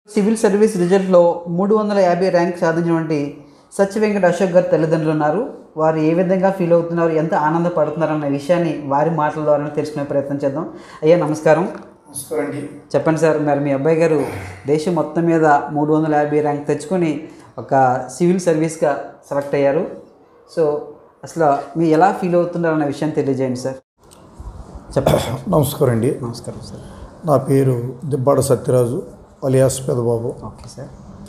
Civil service రిజల్ట్లో మూడు వందల యాభై ర్యాంక్ సాధించినటువంటి సత్య వెంకట అశోక్ గారు తల్లిదండ్రులు ఉన్నారు వారు ఏ విధంగా ఫీల్ అవుతున్నారు ఎంత ఆనందపడుతున్నారు అన్న విషయాన్ని వారి మాటల ద్వారా తెలుసుకునే ప్రయత్నం చేద్దాం అయ్యా నమస్కారం నమస్కారం అండి చెప్పండి సార్ మరి మీ అబ్బాయి గారు దేశం మొత్తం మీద మూడు వందల యాభై ర్యాంక్ తెచ్చుకొని ఒక సివిల్ సర్వీస్గా సెలెక్ట్ అయ్యారు సో అసలు మీరు ఎలా ఫీల్ అవుతున్నారు అన్న విషయాన్ని తెలియజేయండి సార్ చెప్పండి సార్ నమస్కారం అండి నమస్కారం సార్ నా పేరు Dibbada Satyaraju alias Pedababu okay sir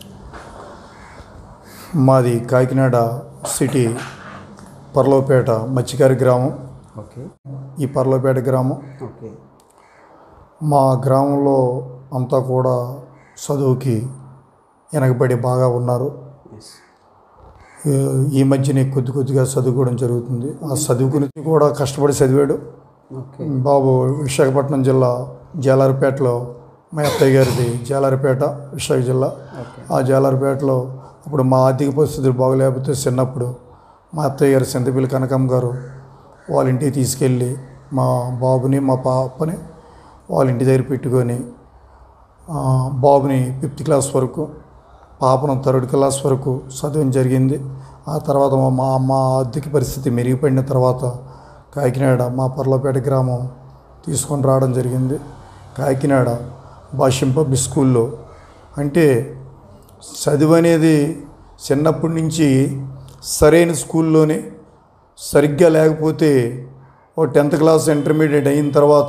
మాది కాకినాడ సిటీ పర్లోపేట మత్స్యకారి గ్రామం ఓకే ఈ పర్లోపేట గ్రామం ఓకే మా గ్రామంలో అంతా కూడా చదువుకి వెనకబడి బాగా ఉన్నారు ఎస్ ఈ- ఈ మధ్యనే కొద్ది కొద్దిగా చదువుకోవడం జరుగుతుంది ఆ చదువు గురించి కూడా కష్టపడి చదివాడు ఓకే బాబు విశాఖపట్నం జిల్లా జాలారిపేటలో మా అత్తయ్య గారిది జాలారిపేట విశాఖ జిల్లా ఓకే ఆ జాలారిపేటలో అప్పుడు మా ఆర్థిక పరిస్థితులు బాగలేకపోతే చిన్నప్పుడు మా అత్తయ్య గారు సింతపిల్లి కనకమ్మ గారు వాళ్ళ ఇంటికి తీసుకెళ్ళి మా బాబుని మా పాపని వాళ్ళ ఇంటి దగ్గర పెట్టుకొని ఆ, బాబుని ఫిఫ్త్ క్లాస్ వరకు పాపను థర్డ్ క్లాస్ వరకు చదవడం జరిగింది ఆ తర్వాత మా- మా మా ఆర్థిక పరిస్థితి మెరుగుపడిన తర్వాత కాకినాడ మా పర్లపేట గ్రామం తీసుకొని రావడం జరిగింది కాకినాడ భాష్యం పబ్లిక్ స్కూల్లో అంటే చదువు అనేది చిన్నప్పటి నుంచి సరైన స్కూల్లోనే సరిగ్గా లేకపోతే ఓ టెన్త్ క్లాస్ ఇంటర్మీడియట్ అయిన తర్వాత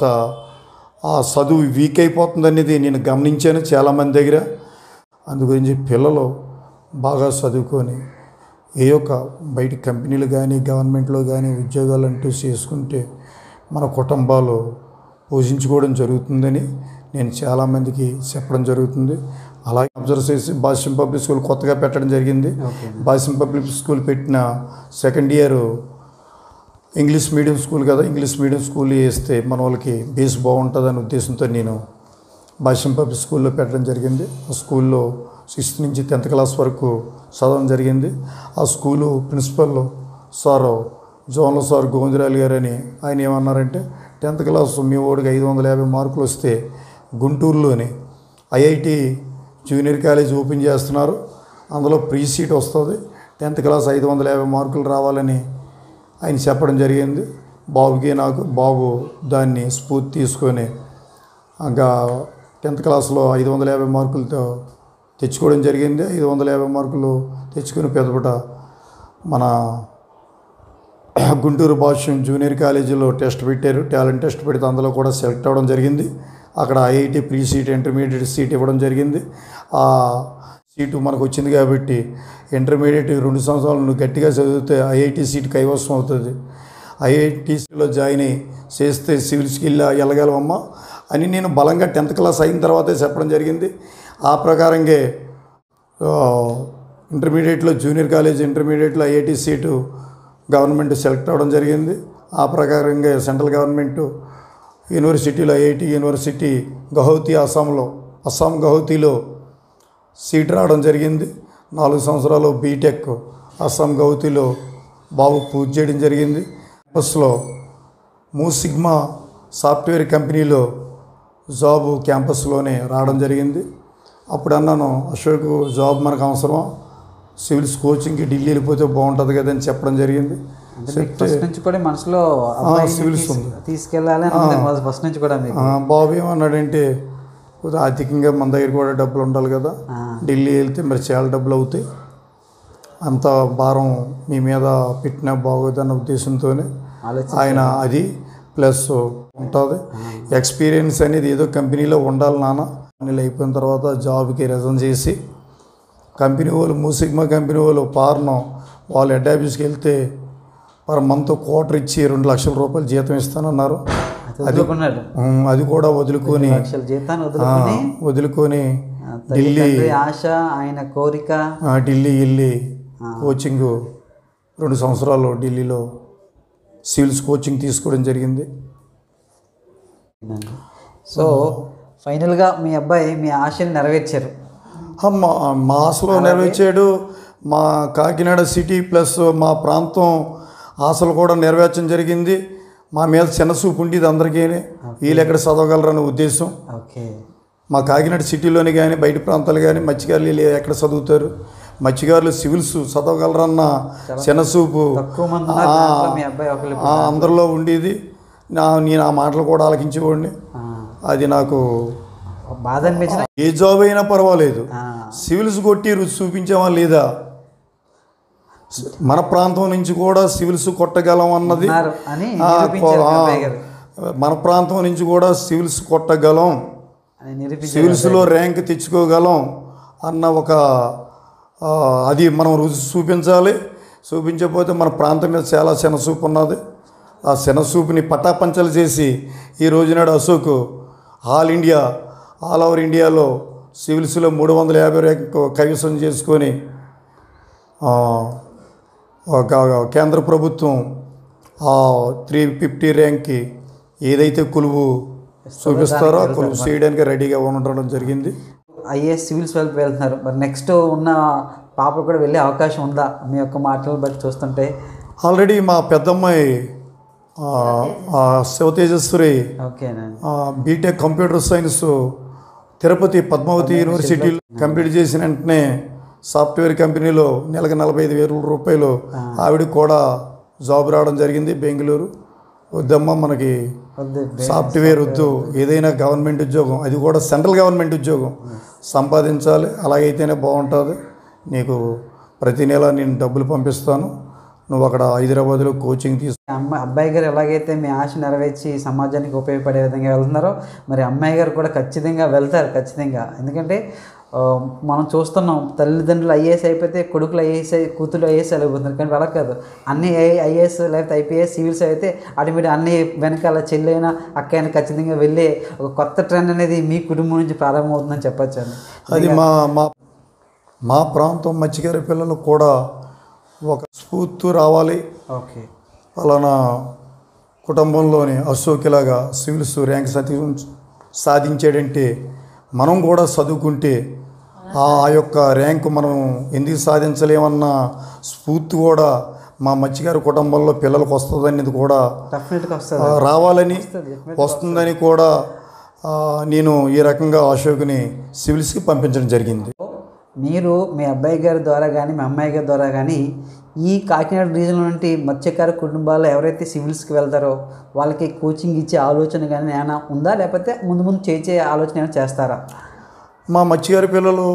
ఆ చదువు వీక్ అయిపోతుంది అనేది నేను గమనించాను చాలామంది దగ్గర అందు గురించి పిల్లలు బాగా చదువుకొని ఏ యొక్క బయట కంపెనీలు కానీ గవర్నమెంట్లో కానీ ఉద్యోగాలు అంటూ చేసుకుంటే మన కుటుంబాలు పోషించుకోవడం జరుగుతుందని నేను చాలామందికి చెప్పడం జరుగుతుంది అలాగే అబ్జర్వ్ చేసి భాష్యం పబ్లిక్ స్కూల్ కొత్తగా పెట్టడం జరిగింది ఓకే భాష్యం పబ్లిక్ స్కూల్ పెట్టిన second year English medium school కదా ఇంగ్లీష్ మీడియం స్కూల్ వేస్తే మన వాళ్ళకి బేస్ బాగుంటుందనే ఉద్దేశంతో నేను భాష్యం పబ్లిక్ స్కూల్లో పెట్టడం జరిగింది ఆ స్కూల్లో సిక్స్త్ నుంచి టెన్త్ క్లాస్ వరకు చదవడం జరిగింది ఆ స్కూలు ప్రిన్సిపల్ సార్ జోన్ల సార్ గోవిందరాలు గారు అని ఆయన ఏమన్నారంటే టెన్త్ క్లాస్ మీ ఓడికి ఐదు వందల యాభై మార్కులు వస్తే గుంటూరులోని ఐఐటి జూనియర్ కాలేజ్ ఓపెన్ చేస్తున్నారు అందులో ప్రీ సీట్ వస్తుంది టెన్త్ క్లాస్ ఐదు వందల యాభై మార్కులు రావాలని ఆయన చెప్పడం జరిగింది బాబుకి నాకు బాబు దాన్ని స్ఫూర్తి తీసుకొని ఇంకా టెన్త్ క్లాస్లో ఐదు వందల యాభై మార్కులతో తెచ్చుకోవడం జరిగింది ఐదు వందల యాభై మార్కులు తెచ్చుకుని పెద్దపట మన గుంటూరు భాష్యం జూనియర్ కాలేజీలో టెస్ట్ పెట్టారు టాలెంట్ టెస్ట్ పెడితే అందులో కూడా సెలెక్ట్ అవ్వడం జరిగింది అక్కడ IIT free seat intermediate seat ఇవ్వడం జరిగింది ఆ సీటు మనకు వచ్చింది కాబట్టి ఇంటర్మీడియట్ రెండు సంవత్సరాలు నువ్వు గట్టిగా చదివితే ఐఐటి సీట్ కైవసం అవుతుంది ఐఐటీసీలో జాయిన్ అయ్యి చేస్తే సివిల్ స్కిల్ వెళ్ళగలవమ్మా అని నేను బలంగా టెన్త్ క్లాస్ అయిన తర్వాతే చెప్పడం జరిగింది ఆ ప్రకారంగా ఆ, ఇంటర్మీడియట్లో జూనియర్ కాలేజ్ ఇంటర్మీడియట్లో ఐఐటి సీటు గవర్నమెంట్ సెలెక్ట్ అవ్వడం జరిగింది ఆ ప్రకారంగా సెంట్రల్ గవర్నమెంట్ యూనివర్సిటీలో ఐఐటి యూనివర్సిటీ గౌహతి అస్సాంలో అస్సాం గౌహతిలో సీట్ రావడం జరిగింది నాలుగు సంవత్సరాలు బీటెక్ అస్సాం గౌహతిలో బాబు పూర్తి చేయడం జరిగింది క్యాంపస్లో మూసిగ్మా సాఫ్ట్వేర్ కంపెనీలో జాబు క్యాంపస్లోనే రావడం జరిగింది అప్పుడు అన్నాను అశోక్ జాబ్ మనకు అవసరం సివిల్స్ కోచింగ్కి ఢిల్లీ వెళ్ళిపోతే బాగుంటుంది కదా అని చెప్పడం జరిగింది అంటే మీకు ఫస్ట్ నుంచి కూడా మనసులో అబ్బాయిని సివిల్స్ తీసు- ఉంది. తీసుకెళ్ళాలి అని ఉంది మొదటి ఫస్ట్ నుంచి కూడా మీకు ఆ, బాబు ఏమన్నాడంటే కొద్దిగా ఆర్థికంగా మన దగ్గర కూడా డబ్బులు ఉండాలి కదా ఆ, ఢిల్లీ వెళ్తే మరి చాలా డబ్బులు అవుతాయి అంత భారం మీ మీద పెట్టినా బాగోదన్న ఉద్దేశంతోనే ఆలోచన ఆయన అది ప్లస్ ఉంటుంది ఎక్స్పీరియన్స్ అనేది ఏదో కంపెనీలో ఉండాలి నాన్న కంపెనీలు అయిపోయిన తర్వాత జాబ్కి రిజైన్ చేసి కంపెనీ వాళ్ళు మూసిగ్మా కంపెనీ వాళ్ళు పార్ను వాళ్ళు హెడ్ ఆఫీస్కి వెళ్తే పర్ మంత్ క్వార్టర్ ఇచ్చి రెండు లక్షల రూపాయలు జీతం ఇస్తానన్నారు అది వదులుకున్నాడు ఉమ్, అది కూడా వదులుకొని లక్షల జీతాన్ని వదులుకొని వదులుకొని ఆ, తల్లి తండ్రి ఆశ ఆయన కోరిక ఆ, ఢిల్లీ వెళ్ళి కోచింగ్ రెండు సంవత్సరాలు ఢిల్లీలో సివిల్స్ కోచింగ్ తీసుకోవడం జరిగింది సో ఫైనల్గా మీ అబ్బాయి మీ ఆశని నెరవేర్చారు ఆ, మా మా ఆశలో నెరవేర్చాడు మా కాకినాడ సిటీ ప్లస్ మా ప్రాంతం ఆశలు కూడా నెరవేర్చడం జరిగింది మా మీద చిన్న చూపు ఉండేది అందరికీ వీళ్ళు ఎక్కడ చదవగలరనే ఉద్దేశం ఓకే మా కాకినాడ సిటీలోని కానీ బయట ప్రాంతాలు కానీ మత్స్యకారులు వీళ్ళు ఎక్కడ చదువుతారు మత్స్యకారులు సివిల్స్ చదవగలరన్న చిన్నసూపు తక్కువ మంది ఉన్నారు ఆ, దాంట్లో మీ అబ్బాయి ఒకళ్ళు ఆ, అందరిలో ఉండేది నా నేను ఆ మాటలు కూడా ఆలకించేవాడిని ఆ, అది నాకు బాధ అనిపించిన ఏ జాబ్ అయినా పర్వాలేదు ఆ, సివిల్స్ కొట్టి రుచి చూపించామా లేదా మన ప్రాంతం నుంచి కూడా సివిల్స్ కొట్టగలం అన్నది ఉన్నారు అని ఆ, నిరూపించారు మీ ఆ, అబ్బాయి గారు మన ప్రాంతం నుంచి కూడా సివిల్స్ కొట్టగలం అని నిరూపించారు సివిల్స్లో ర్యాంక్ తెచ్చుకోగలం అన్న ఒక ఆ, అది మనం రుచి చూపించాలి చూపించకపోతే మన ప్రాంతం మీద చాలా శనసూపు ఉన్నది ఆ శనసూపుని పటాపంచలు చేసి ఈ రోజునాడు Ashok all India all over ఇండియాలో సివిల్స్లో మూడు వందల యాభై ర్యాంక్ కైవసం చేసుకొని ఆ, ఒక కేంద్ర ప్రభుత్వం ఆ త్రీ ఫిఫ్టీ ర్యాంక్కి ఏదైతే కొలువు చూపిస్తారో ఆ కొలువు చేయడానికి రెడీగా ఉండడం జరిగింది ఐఏఎస్ సివిల్స్ వైపు వెళ్తున్నారు మరి నెక్స్ట్ ఉన్న పాప కూడా వెళ్ళే అవకాశం ఉందా మీ యొక్క మాటలు బట్టి చూస్తుంటే ఆల్రెడీ మా పెద్దమ్మాయి ఆ, ఆ, శివతేజస్వరి ఓకేనండి ఆ, BTech computer science Tirupati Padmavati యూనివర్సిటీలో కంప్లీట్ చేసిన వెంటనే సాఫ్ట్వేర్ కంపెనీలో నెలకు నలభై ఐదు వేల రూపాయలు ఆవిడకి కూడా జాబ్ రావడం జరిగింది బెంగళూరు వద్దమ్మా మనకి వద్దు సాఫ్ట్వేర్ వద్దు ఏదైనా గవర్నమెంట్ ఉద్యోగం అది కూడా సెంట్రల్ గవర్నమెంట్ ఉద్యోగం సంపాదించాలి అలాగైతేనే బాగుంటుంది నీకు ప్రతి నెల నేను డబ్బులు పంపిస్తాను నువ్వు అక్కడ హైదరాబాద్లో కోచింగ్ తీసు అమ్మాయి అబ్బాయి గారు ఎలాగైతే మీ ఆశ నెరవేర్చి సమాజానికి ఉపయోగపడే విధంగా వెళ్తున్నారో మరి అమ్మాయి గారు కూడా ఖచ్చితంగా వెళ్తారు ఖచ్చితంగా ఎందుకంటే ఆ, మనం చూస్తున్నాం తల్లిదండ్రులు ఐఏఎస్ అయిపోతే కొడుకులు ఐఏఎస్ అయి కూతురు ఐఏఎస్ అయిపోతున్నారు కానీ వాళ్ళ కాదు అన్ని ఐఏఎస్ లేకపోతే ఐపీఎస్ సివిల్స్ అయితే ఆటోమేటిక్ అన్ని వెనకాల చెల్లైనా అక్కైనా ఖచ్చితంగా వెళ్ళే ఒక కొత్త ట్రెండ్ అనేది మీ కుటుంబం నుంచి ప్రారంభమవుతుందని చెప్పొచ్చు అండి అది మా మా మా ప్రాంతం మత్స్యకార పిల్లలకు కూడా ఒక స్ఫూర్తి రావాలి ఓకే పలానా కుటుంబంలోని అశోకిలాగా సివిల్స్ ర్యాంక్ సాధి సాధించాడంటే మనం కూడా చదువుకుంటే ఆ యొక్క ర్యాంకు మనం ఎందుకు సాధించలేమన్న స్ఫూర్తి కూడా మా మత్స్యకార కుటుంబంలో పిల్లలకు వస్తుందనేది కూడా డెఫినెట్గా ఆ, వస్తుంది రావాలని వస్తుందని కూడా ఆ, నేను ఈ రకంగా అశోక్ని సివిల్స్కి పంపించడం జరిగింది మీరు మీ అబ్బాయి గారి ద్వారా కానీ మీ అమ్మాయి గారి ద్వారా కానీ ఈ కాకినాడ రీజన్ నుండి మత్స్యకార కుటుంబాల్లో ఎవరైతే సివిల్స్కి వెళ్తారో వాళ్ళకి కోచింగ్ ఇచ్చే ఆలోచన కానీ ఏమైనా ఉందా లేకపోతే ముందు ముందు చేసే ఆలోచన ఏమైనా చేస్తారా మా మత్స్యకారి పిల్లలు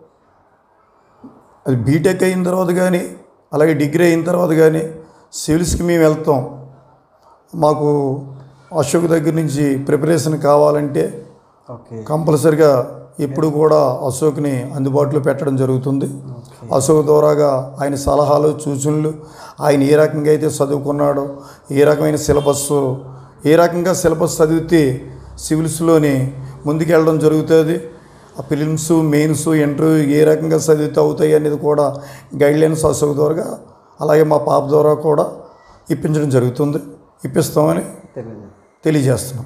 అది బీటెక్ అయిన తర్వాత కానీ అలాగే డిగ్రీ అయిన తర్వాత కానీ సివిల్స్కి మేము వెళ్తాం మాకు అశోక్ దగ్గర నుంచి ప్రిపరేషన్ కావాలంటే ఓకే కంపల్సరిగా ఎప్పుడు కూడా అశోక్ని అందుబాటులో పెట్టడం జరుగుతుంది అశోక్ ద్వారాగా ఆయన సలహాలు సూచనలు ఆయన ఏ రకంగా అయితే చదువుకున్నాడో ఏ రకమైన సిలబస్ ఏ రకంగా సిలబస్ చదివితే సివిల్స్లోని ముందుకెళ్ళడం జరుగుతుంది ఆ ఫిలిమ్స్ మెయిన్స్ ఇంటర్వ్యూ ఏ రకంగా చదివితే అవుతాయి అనేది కూడా గైడ్లైన్స్ అశోక్ ద్వారా అలాగే మా పాప ద్వారా కూడా ఇప్పించడం జరుగుతుంది ఇప్పిస్తామని తెలియదు తెలియజేస్తున్నాం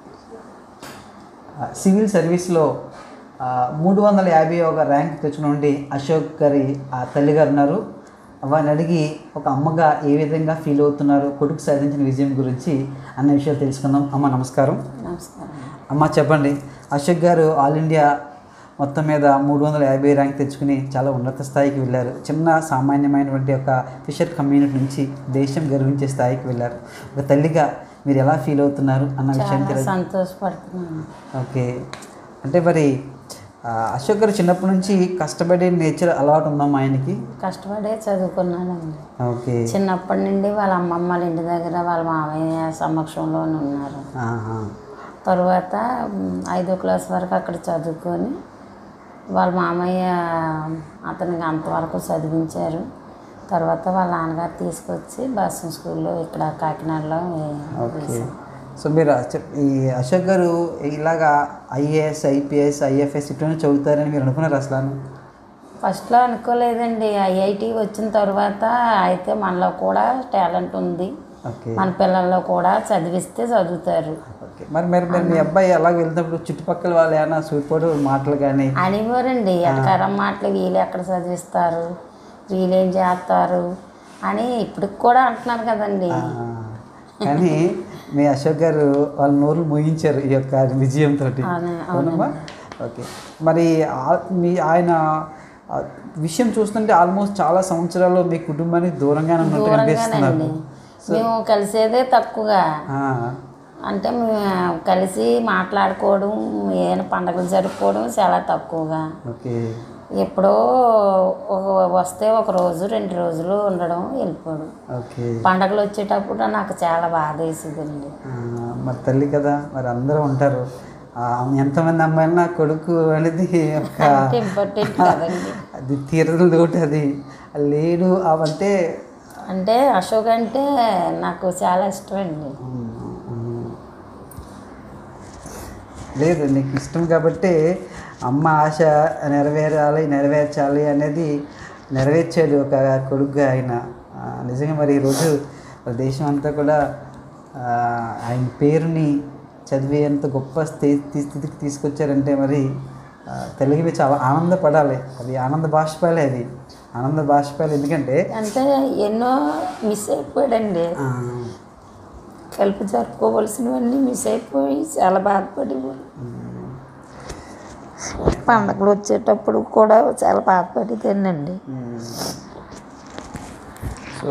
సివిల్ సర్వీస్లో ఆ, మూడు వందల యాభై ఒక ర్యాంక్ తెచ్చుకుని అశోక్ గారి ఆ తల్లిగారు ఉన్నారు వారిని అడిగి ఒక అమ్మగా ఏ విధంగా ఫీల్ అవుతున్నారు కొడుకు సాధించిన విజయం గురించి అన్న విషయాలు తెలుసుకుందాం అమ్మ నమస్కారం నమస్కారం అమ్మ చెప్పండి అశోక్ గారు ఆల్ ఇండియా మొత్తం మీద మూడు వందల యాభై ర్యాంక్ తెచ్చుకుని చాలా ఉన్నత స్థాయికి వెళ్ళారు చిన్న సామాన్యమైనటువంటి ఒక ఫిషర్ కమ్యూనిటీ నుంచి దేశం గర్వించే స్థాయికి వెళ్ళారు ఒక తల్లిగా మీరు ఎలా ఫీల్ అవుతున్నారు అన్న విషయం చాలా తెలియదు సంతోషపడుతున్నాను ఓకే అంటే మరి ఆ, అశోక్ గారు చిన్నప్పటి నుంచి కష్టపడే నేచర్ అలవాటు ఉందమ్మా ఆయనకి కష్టపడే చదువుకున్నానండి ఓకే చిన్నప్పటి నుండి వాళ్ళ అమ్మమ్మ వాళ్ళ ఇంటి దగ్గర వాళ్ళ మామయ్య సమక్షంలోనే ఉన్నారు ఆహా. తరువాత మ్, ఐదో క్లాస్ వరకు అక్కడ చదువుకొని వాళ్ళ మామయ్య అతనికి అంతవరకు చదివించారు తర్వాత వాళ్ళ నాన్నగారు తీసుకొచ్చి బస్సు స్కూల్లో ఇక్కడ కాకినాడలో ఓకే వేశారు. సో మీరు చెప్- ఈ అశోక్ గారు ఇలాగా ఐఏఎస్ ఐపీఎస్ ఐఎఫ్ఎస్ ఇటువంటి చదువుతారని మీరు అనుకున్నారు అసలు ఫస్ట్లో అనుకోలేదండి ఐఐటి వచ్చిన తర్వాత అయితే మనలో కూడా టాలెంట్ ఉంది ఓకే మన పిల్లల్లో కూడా చదివిస్తే చదువుతారు ఓకే మరి మరి మరి మీ అబ్బాయి అలాగ వెళ్తున్నప్పుడు చుట్టుపక్కల వాళ్ళు ఏమైనా సూపోటు మాటలు కానీ అనివారండి ఎటకారం మాటలు వీళ్ళు ఎక్కడ చదివిస్తారు వీళ్ళేం చేస్తారు అని ఇప్పటికి కూడా అంటున్నారు కదండి ఆ, కానీ మీ అశోక్ గారు వాళ్ళ నోరు ముగించారు ఈ యొక్క విజయంతో అవును, అవునమ్మా ఓకే మరి ఆ- మీ ఆయన ఆ విషయం చూస్తుంటే ఆల్మోస్ట్ చాలా సంవత్సరాలు మీ కుటుంబానికి దూరంగానే ఉన్నట్టు కనిపిస్తున్నారు దూరంగానండి మేము కలిసేదే తక్కువగా ఆ, అంటే మేము కలిసి మాట్లాడుకోవడం ఏదైనా పండుగలు జరుపుకోవడం చాలా తక్కువగా ఓకే ఎప్పుడో ఒక వస్తే ఒక రోజు రెండు రోజులు ఉండడం వెళ్ళిపోవడం ఓకే పండగలు వచ్చేటప్పుడు నాకు చాలా బాధ వేసేదండి ఆ, మరి తల్లి కదా మరి అందరూ ఉంటారు ఆ, ఎంతమంది అమ్మాయిలు నా కొడుకు అనేది ఒక అంటే ఇంపార్టెంట్ కదండి అది తీరదు లోటు అది లేడు అవంటే అంటే అశోక్ అంటే నాకు చాలా ఇష్టం అండి లేదు నీకు ఇష్టం కాబట్టి అమ్మ ఆశ నెరవేరాలి నెరవేర్చాలి అనేది నెరవేర్చాడు ఒక కొడుకుగా ఆయన ఆ, నిజంగా మరి ఈరోజు మన దేశం అంతా కూడా ఆ, ఆయన పేరుని చదివేంత గొప్ప స్థితి స్థితికి తీసుకొచ్చారంటే మరి ఆ, తెలుగు మీద చాలా ఆనందపడాలి అది ఆనంద బాష్పాలే అది ఆనంద బాష్పాలు ఎందుకంటే అంటే ఎన్నో మిస్ అయిపోయాడండి ఆ, కలిపి జరుపుకోవలసినవన్నీ మిస్ అయిపోయి చాలా బాధపడి పండగలు వచ్చేటప్పుడు కూడా చాలా బాధపడేదానండి మ్మ్. సో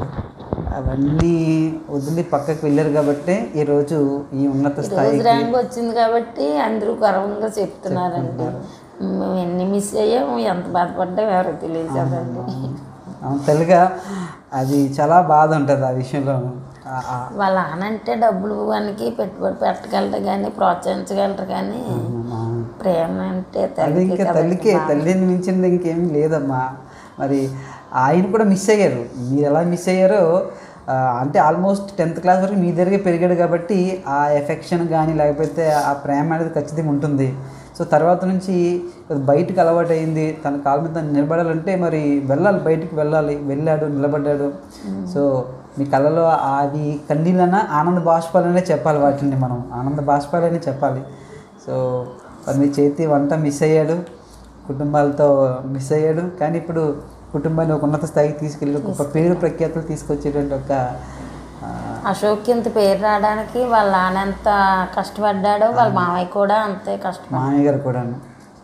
అవన్నీ వదిలి పక్కకు వెళ్ళారు కాబట్టి ఈరోజు ఈ ఉన్నత రోజు స్థాయికి ర్యాంక్ వచ్చింది కాబట్టి అందరూ గర్వంగా చెప్తున్నారండి మేము ఎన్ని మిస్ అయ్యాము ఎంత బాధపడ్డాం ఎవరికి తెలియదు కదండి అవును, తెలుగా అది చాలా బాధ ఉంటుంది ఆ విషయంలో ఆ- ఆ- వాళ్ళ అంటే డబ్బులు వానికి పెట్టుబడి పెట్టగలరు కానీ ప్రోత్సహించగలరు కానీ ఆ- ప్రేమ అంటే అది తల్లికి ఇంకా కదండి తల్లికే తల్లిని మించింది ఇంకేం లేదమ్మా మరి ఆయన కూడా మిస్ అయ్యారు మీరు ఎలా మిస్ అయ్యారో ఆ, అంటే ఆల్మోస్ట్ టెన్త్ క్లాస్ వరకు మీ దగ్గరే పెరిగాడు కాబట్టి ఆ ఎఫెక్షన్ కానీ లేకపోతే ఆ ప్రేమ అనేది ఖచ్చితంగా ఉంటుంది సో తర్వాత నుంచి బయటకు అలవాటు అయింది తన కాళ్ళ మీద తను నిలబడాలంటే మరి వెళ్ళాలి బయటికి వెళ్ళాలి వెళ్ళాడు నిలబడ్డాడు సో మీ కళ్ళలో అవి కన్నీళ్ళన ఆనంద బాష్పాలనే చెప్పాలి వాటిని మనం ఆనంద బాష్పాలనే చెప్పాలి సో మరి మీ చేతి వంట మిస్ అయ్యాడు కుటుంబాలతో మిస్ అయ్యాడు కానీ ఇప్పుడు కుటుంబాన్ని ఒక ఉన్నత స్థాయికి తీసుకెళ్ళి గొప్ప పేరు ప్రఖ్యాతులు తీసుకొచ్చేటువంటి ఒక ఆ, అశోక్ ఇంత పేరు రావడానికి వాళ్ళ నాన్న ఎంత కష్టపడ్డాడో వాళ్ళ మామయ్య కూడా అంతే కష్టపడ్డాడు మామయ్య గారు కూడాను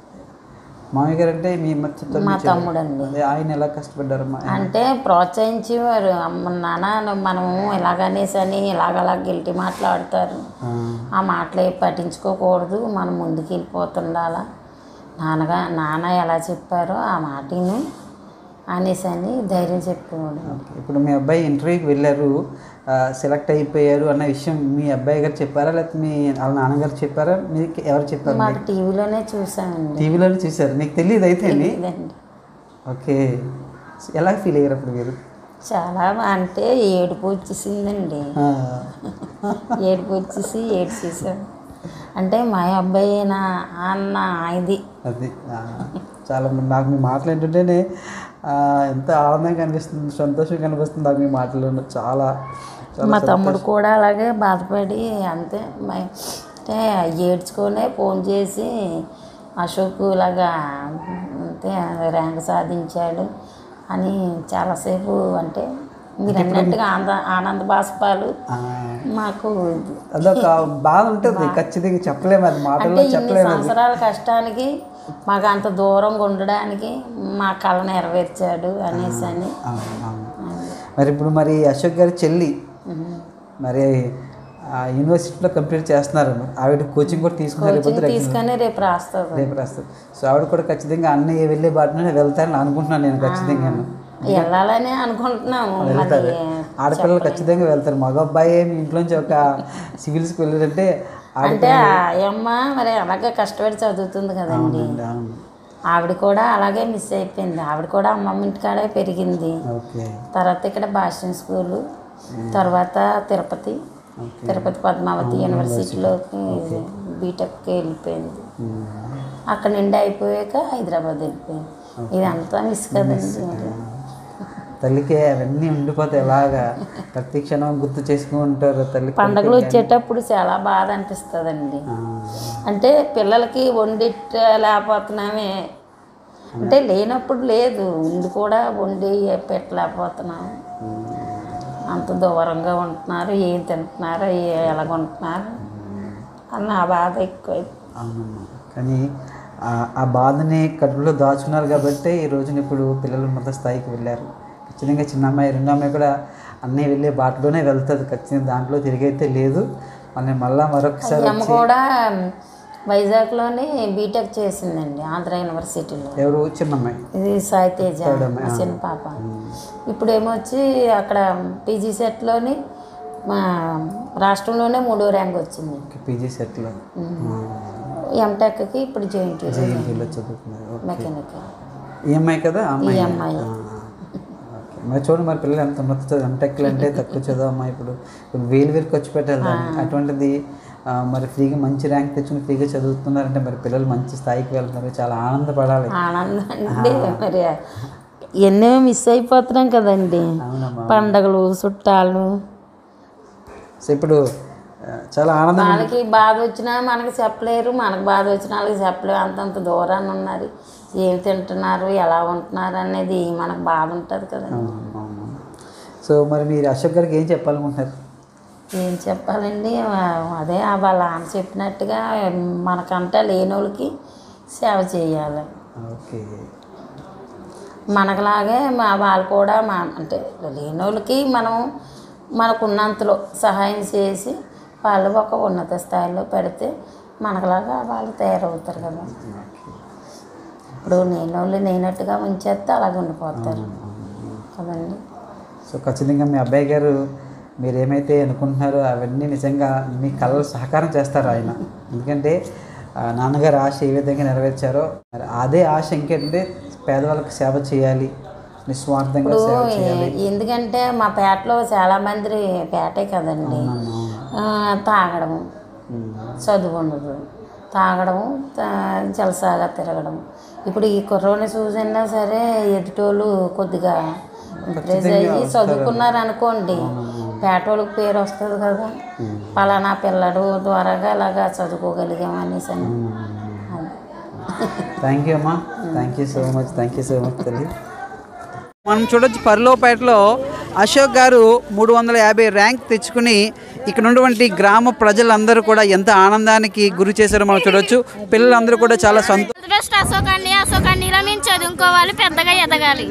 మామయ్య గారు అంటే మీ మధ్యతో మా తమ్ముడండి అదే ఆయన ఎలా కష్టపడ్డారు మా అంటే ప్రోత్సహించేవారు అమ్మ నాన్న నువ్వు మనము ఇలాగనేసని ఇలాగ అలా గిల్టీ మాట్లాడతారు ఆ, ఆ మాటలు ఏం పట్టించుకోకూడదు మనం ముందుకు వెళ్ళిపోతుండాలా నాన్నగా నాన్న ఎలా చెప్పారో ఆ మాటని అనేసి అని ధైర్యం చెప్పేవాడు ఓకే. ఇప్పుడు మీ అబ్బాయి ఇంటర్వ్యూకి వెళ్ళారు సెలెక్ట్ అయిపోయారు అన్న విషయం మీ అబ్బాయి గారు చెప్పారా లేకపోతే మీ వాళ్ళ నాన్నగారు చెప్పారా మీకు ఎవరు చెప్పారు మాకు టీవీలోనే చూసామండి టీవీలోనే చూశారు నీకు తెలియదు అయితే ఇదండి ఓకే ఎలా ఫీల్ అయ్యారు అప్పుడు మీరు చాలా అంటే ఏడుపు వచ్చేసిందండి ఆ, ఏడుపు వచ్చేసి ఏడ్చేసాం అంటే మా అబ్బాయి నా అన్న ఇది అది ఆ, చాలా నాకు మీ మాటలు ఏంటంటేనే ఆ, ఎంత ఆనందంగా అనిపిస్తుంది సంతోషంగా అనిపిస్తుంది నాకు మీ మాటలు చాలా చాలా మా తమ్ముడు కూడా అలాగే బాధపడి అంతే మా- అంటే ఏడ్చుకొనే ఫోన్ చేసి అశోక్ ఇలాగా అంతే ర్యాంక్ సాధించాడు అని చాలాసేపు అంటే మీరు అన్నట్టుగా ఆనంద ఆనంద బాష్పాలు ఆ, మాకు అదొక బాధ ఉంటుంది ఖచ్చితంగా చెప్పలేము అది అంటే మాటల్లో ఇన్ని చెప్పలేము అది సంవత్సరాల కష్టానికి మాకు అంత దూరంగా ఉండడానికి మా కళ నెరవేర్చాడు అనేసి అని అవును, అవును. మరి ఇప్పుడు మరి అశోక్ గారి చెల్లి మరి ఆ యూనివర్సిటీలో కంప్లీట్ చేస్తున్నారు ఆవిడ కోచింగ్ కూడా తీసుకున్నారు రేపు కోచింగ్ తీసుకొని రేపు రాస్తుంది రేపు రాస్తారు సో ఆవిడ కూడా ఖచ్చితంగా అన్నయ్య వెళ్ళే బాటనే వెళ్తారని అనుకుంటున్నాను నేను ఖచ్చితంగా వెళ్ళాలని అనుకుంటున్నాము మరి ఆడపిల్లలు ఖచ్చితంగా వెళ్తారు మగ అబ్బాయి మీ ఇంట్లోంచి ఒక సివిల్స్కి వెళ్ళారంటే అంటే ఆ అమ్మ మరి అలాగే కష్టపడి చదువుతుంది కదండి అవును ఆవిడ కూడా అలాగే మిస్ అయిపోయింది ఆవిడ కూడా అమ్మమ్మ ఇంటికాడే పెరిగింది ఓకే తర్వాత ఇక్కడ భాషణ స్కూలు తర్వాత తిరుపతి తిరుపతి పద్మావతి యూనివర్సిటీలోకి బీటెక్కి వెళ్ళిపోయింది అక్కడ నుండి అయిపోయాక హైదరాబాద్ వెళ్ళిపోయింది ఇదంతా మిస్ కదండి మరి. తల్లికి అవన్నీ ఉండిపోతాయి ఎలాగా ప్రతి క్షణం గుర్తు చేసుకుంటారు తల్లి పండగలు వచ్చేటప్పుడు చాలా బాధ అనిపిస్తుందండి ఆ, అంటే పిల్లలకి వండిట్ట లేకపోతున్నామే అంటే లేనప్పుడు లేదు ఉండి కూడా వండి పెట్టలేకపోతున్నాం అంత దూరంగా ఉంటున్నారు ఏం తింటున్నారు ఏ- ఎలాగ ఉంటున్నారు అన్న ఆ బాధ ఎక్కువ అవునమ్మా కానీ ఆ- ఆ బాధని కడుపులో దాచుకున్నారు కాబట్టి ఈ రోజున ఇప్పుడు పిల్లలు ఉన్నత స్థాయికి వెళ్ళారు ఖచ్చితంగా చిన్న అమ్మాయి రెండో అమ్మాయి కూడా అన్నీ వెళ్ళే బాటలోనే వెళ్తుంది ఖచ్చితంగా దాంట్లో తిరిగైతే లేదు మళ్ళీ మళ్ళా మరొకసారి అమ్మ కూడా వైజాగ్లోని బీటెక్ చేసిందండి ఆంధ్ర యూనివర్సిటీలో ఎవరు చిన్న అమ్మాయి ఇది సాయి తేజ మా చిన్న పాప ఇప్పుడు ఏమొచ్చి అక్కడ పీజీ సెట్లోని మా రాష్ట్రంలోనే మూడో ర్యాంక్ వచ్చింది పీజీ సెట్లో ఎంటెక్కి ఇప్పుడు జాయింట్ జేఎన్టీలో చదువుతున్నారు ఓకే. మెకానికల్ ఈ అమ్మాయి కదా ఆ అమ్మాయి ఈ అమ్మాయి. ఆ, ఓకే. మరి చూడండి మరి పిల్లలు ఎంత ఉన్నత చదువు ఎంటెక్లు అంటే తక్కువ చదువు అమ్మాయి ఇప్పుడు ఇప్పుడు వేలు వేలు ఖర్చు పెట్టాలి దాన్ని. అటువంటిది ఆ, మరి ఫ్రీగా మంచి ర్యాంక్ తెచ్చుకుని ఫ్రీగా చదువుతున్నారంటే మరి పిల్లలు మంచి స్థాయికి వెళ్తున్నారు చాలా ఆనందపడాలి ఆనందం అండి మరి ఎన్నో మిస్ అయిపోతున్నాం కదండి అవునమ్మా పండగలు చుట్టాలు సో ఇప్పుడు ఆ, చాలా ఆనందం వాళ్ళకి బాధ వచ్చినా మనకి చెప్పలేరు మనకు బాధ వచ్చిన వాళ్ళకి చెప్పలేరు అంతంత దూరాన్ని ఉన్నారు ఏం తింటున్నారు ఎలా ఉంటున్నారు అనేది మనకు బాధ ఉంటుంది కదండి అవును. సో మరి మీరు అశోక్ గారికి ఏం చెప్పాలనుకుంటున్నారు ఏం చెప్పాలండి ఆ- అదే ఆ వాళ్ళ ఆమె చెప్పినట్టుగా మనకంట లేని వాళ్ళకి సేవ చేయాలి ఓకే మనకులాగే మా వాళ్ళు కూడా మా అంటే లేని వాళ్ళకి మనం మనకున్నంతలో సహాయం చేసి వాళ్ళు ఒక ఉన్నత స్థాయిలో పెడితే మనకులాగా వాళ్ళు తయారవుతారు కదా ఇప్పుడు నేను వాళ్ళు నేనట్టుగా ఉంచేస్తే అలాగే ఉండిపోతారు కదండి సో ఖచ్చితంగా మీ అబ్బాయి గారు మీరు ఏమైతే అనుకుంటున్నారో అవన్నీ నిజంగా మీ కళలు సహకారం చేస్తారు ఆయన ఎందుకంటే ఆ, నాన్నగారు ఆశ ఏ విధంగా నెరవేర్చారో మరి అదే ఆశ ఇంకేంటంటే పేదవాళ్ళకి సేవ చేయాలి నిస్వార్థంగా ఇప్పుడు సేవ చేయాలి ఎందుకంటే మా పేటలో చాలా మంది పేటే కదండి ఆ, తాగడం చదువు ఉండదు తాగడం తా- జలసాగా తిరగడం ఇప్పుడు ఈ కుర్రోని చూసినా సరే ఎదుటోళ్ళు కొద్దిగా ఇంప్రెస్ అయ్యి చదువుకున్నారు అనుకోండి పేటోళ్ళకి పేరు వస్తుంది కదా పలానా పిల్లడు ద్వారాగా అలాగా చదువుకోగలిగామనేసి అని అది. థ్యాంక్ యూ అమ్మా thank you so much thank you so much తల్లి మనం చూడొచ్చు పరిలోపేటలో అశోక్ గారు మూడు వందల యాభై ర్యాంక్ తెచ్చుకుని ఇక్కడ ఉన్నటువంటి గ్రామ ప్రజలందరూ కూడా ఎంత ఆనందానికి గురి చేశారో మనం చూడొచ్చు పిల్లలందరూ కూడా చాలా సంతో బెస్ట్ అశోకాన్ని అశోకాన్నిలో మేము చదువుకోవాలి పెద్దగా ఎదగాలి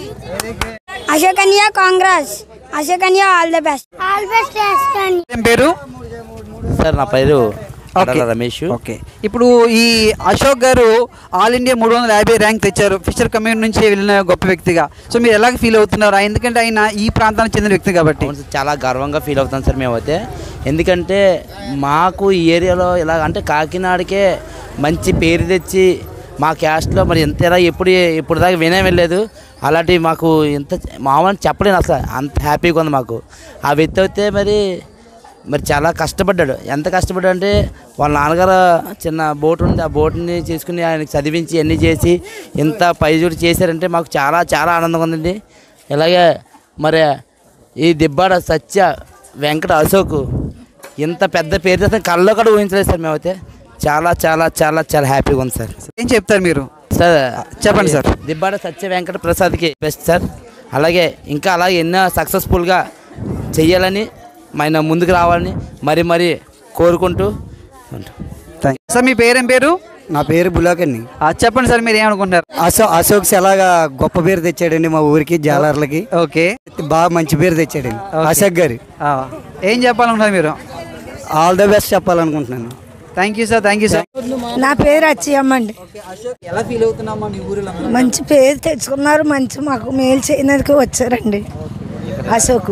Ashokanya Congress Ashokanya all the best all best Ashokanya ఏం పేరు సార్ నా పేరు అడల రమేష్ ఓకే ఇప్పుడు ఈ అశోక్ గారు ఆల్ ఇండియా మూడు వందల యాభై ర్యాంక్ తెచ్చారు ఫిషర్ కమ్యూనిటీ నుంచి వెళ్ళిన గొప్ప వ్యక్తిగా సో మీరు ఎలాగ ఫీల్ అవుతున్నారు ఎందుకంటే ఆయన ఈ ప్రాంతానికి చెందిన వ్యక్తి కాబట్టి అవును సార్, చాలా గర్వంగా ఫీల్ అవుతాం సార్ మేమైతే ఎందుకంటే మాకు ఈ ఏరియాలో ఇలా అంటే కాకినాడకే మంచి పేరు తెచ్చి మా క్యాస్ట్లో మరి ఎంత ఎలా ఎప్పుడు ఇప్పుడు దాకా వినే వెళ్ళలేదు అలాంటి మాకు ఎంత మామూలు చెప్పలేను అసలు అంత హ్యాపీగా ఉంది మాకు ఆ వ్యక్తి అయితే మరి మరి చాలా కష్టపడ్డాడు ఎంత కష్టపడ్డాడు అంటే వాళ్ళ నాన్నగారు చిన్న బోట్ ఉంది ఆ బోట్ని తీసుకుని ఆయనకి చదివించి అన్నీ చేసి ఇంత పైజుడు చేశారంటే మాకు చాలా చాలా ఆనందంగా ఉందండి ఇలాగే మరి ఈ దిబ్బాడ సత్య వెంకట అశోక్ ఇంత పెద్ద పేరు తెస్తే కళ్ళలో కూడా ఊహించలేదు సార్ మేమైతే చాలా చాలా చాలా చాలా హ్యాపీగా ఉంది సార్ ఏం చెప్తారు మీరు సార్ చెప్పండి సార్. దిబ్బాడ సత్య వెంకట ప్రసాద్కి బెస్ట్ సార్ అలాగే ఇంకా అలాగే ఎన్నో సక్సెస్ఫుల్గా చెయ్యాలని ఆయన ముందుకు రావాలని మరి మరి కోరుకుంటూ ఉంటాం థ్యాంక్ సార్ మీ పేరేం పేరు నా పేరు బులాకండి ఆ, చెప్పండి సార్ మీరు ఏమనుకుంటారు అశో అశోక్ ఎలాగా గొప్ప పేరు తెచ్చాడండి మా ఊరికి జాలర్లకి ఓకే బాగా మంచి పేరు తెచ్చాడండి అశోక్ గారి ఆ, ఏం చెప్పాలనుకుంటారు మీరు ఆల్ ద బెస్ట్ చెప్పాలనుకుంటున్నాను thank you sir thank you sir నా పేరు అచ్చయ్యమ్మ అండి ఎలా ఫీల్ అవుతున్నామా మీ ఊరిలో మంచి పేరు తెచ్చుకున్నారు మంచి మాకు మేలు చేయడానికి వచ్చారండి అశోక్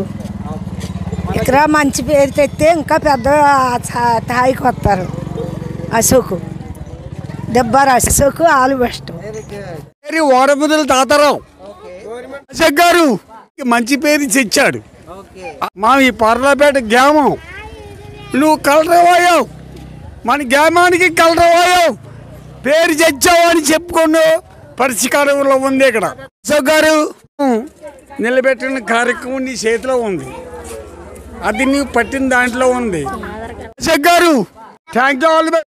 ఇక్కడ మంచి పేరు తెస్తే ఇంకా పెద్ద స్థా- స్థాయికి వస్తారు అశోక్ దెబ్బారు అశోక్ ఆలు బెస్ట్ పేరు ఓడబుదల తాతారావు అశోక్ గారు మంచి పేరు తెచ్చాడు మా ఈ పర్లపేట గ్రామం నువ్వు కలరవాయావు మన గ్రామానికి కలరవాయావు పేరు తెచ్చావు అని చెప్పుకున్న పరిష్కారంలో ఉంది ఇక్కడ అశోక్ గారు నిలబెట్టిన కార్యక్రమం నీ చేతిలో ఉంది అది నువ్వు పట్టిన దాంట్లో ఉంది అశోక్ గారు thank you all the best